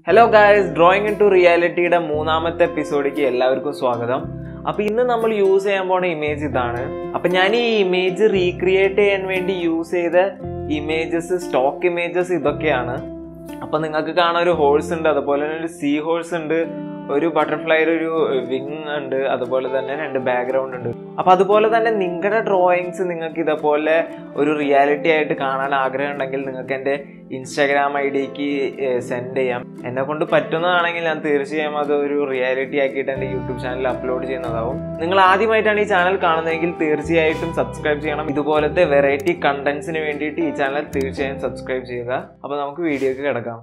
hello guys drawing into റിയാലിറ്റിയുടെ മൂന്നാമത്തെ എപ്പിസോഡിലേക്ക് എല്ലാവർക്കും സ്വാഗതം അപ്പൊ ഇന്ന് നമ്മൾ യൂസ് ചെയ്യാൻ പോണ ഇമേജ് ഇതാണ് അപ്പൊ ഞാൻ ഈ ഇമേജ് റീക്രിയേറ്റ് ചെയ്യാൻ വേണ്ടി യൂസ് ചെയ്ത ഇമേജസ് സ്റ്റോക്ക് ഇമേജസ് ഇതൊക്കെയാണ് അപ്പൊ നിങ്ങൾക്ക് കാണാൻ ഒരു ഹോഴ്സ് ഉണ്ട് അതുപോലെ തന്നെ ഒരു സീ ഹോഴ്സ് ഉണ്ട് ഒരു ബട്ടർഫ്ലൈയുടെ ഒരു വിങ് ഉണ്ട് അതുപോലെ തന്നെ രണ്ട് ബാക്ക്ഗ്രൗണ്ട് ഉണ്ട് അപ്പൊ അതുപോലെ തന്നെ നിങ്ങളുടെ ഡ്രോയിങ്സ് നിങ്ങൾക്ക് ഇതേപോലെ ഒരു റിയാലിറ്റി ആയിട്ട് കാണാൻ ആഗ്രഹം ഉണ്ടെങ്കിൽ നിങ്ങൾക്ക് എൻ്റെ ഇൻസ്റ്റാഗ്രാം ഐ ഡിക്ക് സെൻഡ് ചെയ്യാം എന്നെ കൊണ്ട് പറ്റുന്നതാണെങ്കിൽ ഞാൻ തീർച്ചയായും അത് ഒരു റിയാലിറ്റി ആക്കിയിട്ട് എൻ്റെ യൂട്യൂബ് ചാനലിൽ അപ്ലോഡ് ചെയ്യുന്നതാവും നിങ്ങൾ ആദ്യമായിട്ടാണ് ഈ ചാനൽ കാണുന്നതെങ്കിൽ തീർച്ചയായിട്ടും സബ്സ്ക്രൈബ് ചെയ്യണം ഇതുപോലത്തെ വെറൈറ്റി കണ്ടന്റ്സിന് വേണ്ടിയിട്ട് ഈ ചാനൽ തീർച്ചയായും സബ്സ്ക്രൈബ് ചെയ്യുക അപ്പോൾ നമുക്ക് വീഡിയോക്ക് കിടക്കാം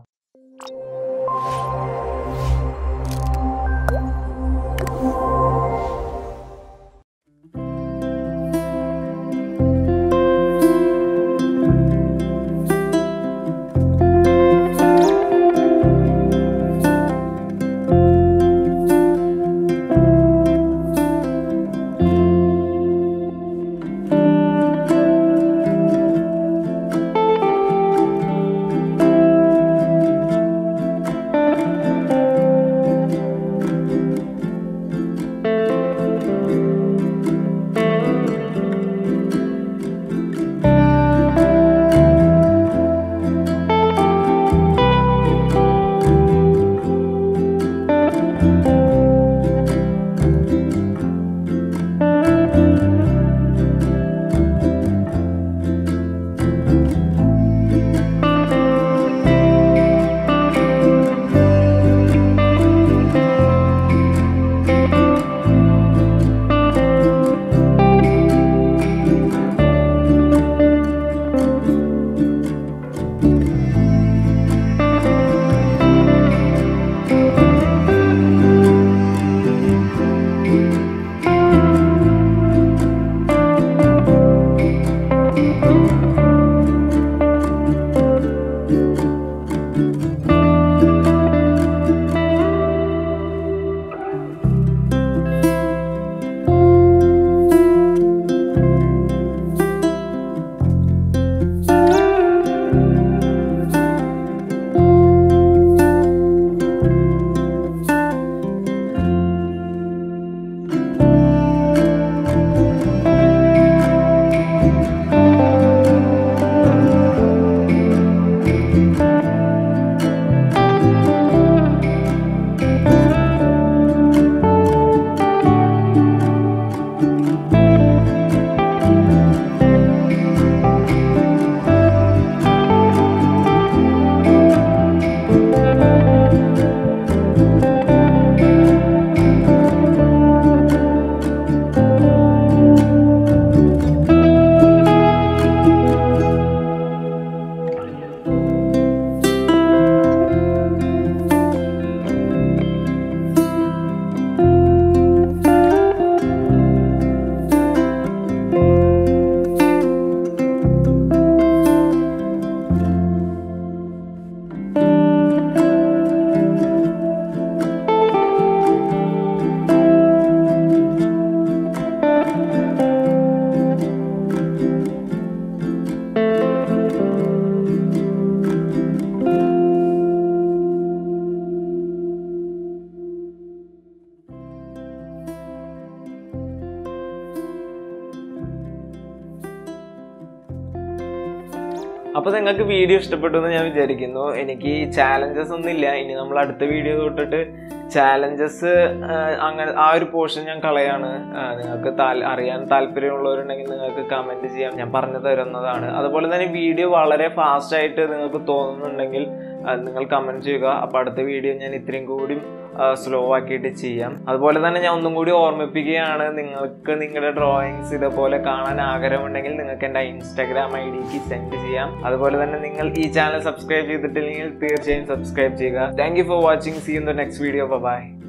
അപ്പൊ നിങ്ങൾക്ക് വീഡിയോ ഇഷ്ടപ്പെട്ടു എന്ന് ഞാൻ വിചാരിക്കുന്നു എനിക്ക് ചാലഞ്ചസ് ഒന്നും ഇല്ല ഇനി നമ്മൾ അടുത്ത വീഡിയോ തൊട്ടിട്ട് ചാലഞ്ചസ് അങ്ങനെ ആ ഒരു പോർഷൻ ഞാൻ കളയാണ് ആ, നിങ്ങൾക്ക് താൽ- അറിയാൻ താല്പര്യമുള്ളവരുണ്ടെങ്കിൽ നിങ്ങൾക്ക് കമന്റ് ചെയ്യാം ഞാൻ പറഞ്ഞു തരുന്നതാണ് അതുപോലെ തന്നെ വീഡിയോ വളരെ ഫാസ്റ്റ് ആയിട്ട് നിങ്ങൾക്ക് തോന്നുന്നുണ്ടെങ്കിൽ ആ, നിങ്ങൾ കമന്റ് ചെയ്യുക അപ്പൊ അടുത്ത വീഡിയോ ഞാൻ ഇത്രയും കൂടി സ്ലോ ആക്കിയിട്ട് ചെയ്യാം അതുപോലെ തന്നെ ഞാൻ ഒന്നും കൂടി ഓർമ്മിപ്പിക്കുകയാണ് നിങ്ങൾക്ക് നിങ്ങളുടെ ഡ്രോയിങ്സ് ഇതേപോലെ കാണാൻ ആഗ്രഹമുണ്ടെങ്കിൽ നിങ്ങൾക്ക് എൻ്റെ ഇൻസ്റ്റാഗ്രാം ഐ ഡിക്ക് സെൻഡ് ചെയ്യാം അതുപോലെ തന്നെ നിങ്ങൾ ഈ ചാനൽ സബ്സ്ക്രൈബ് ചെയ്തിട്ടില്ലെങ്കിൽ തീർച്ചയായും സബ്സ്ക്രൈബ് ചെയ്യുക thank you for watching see in the next video by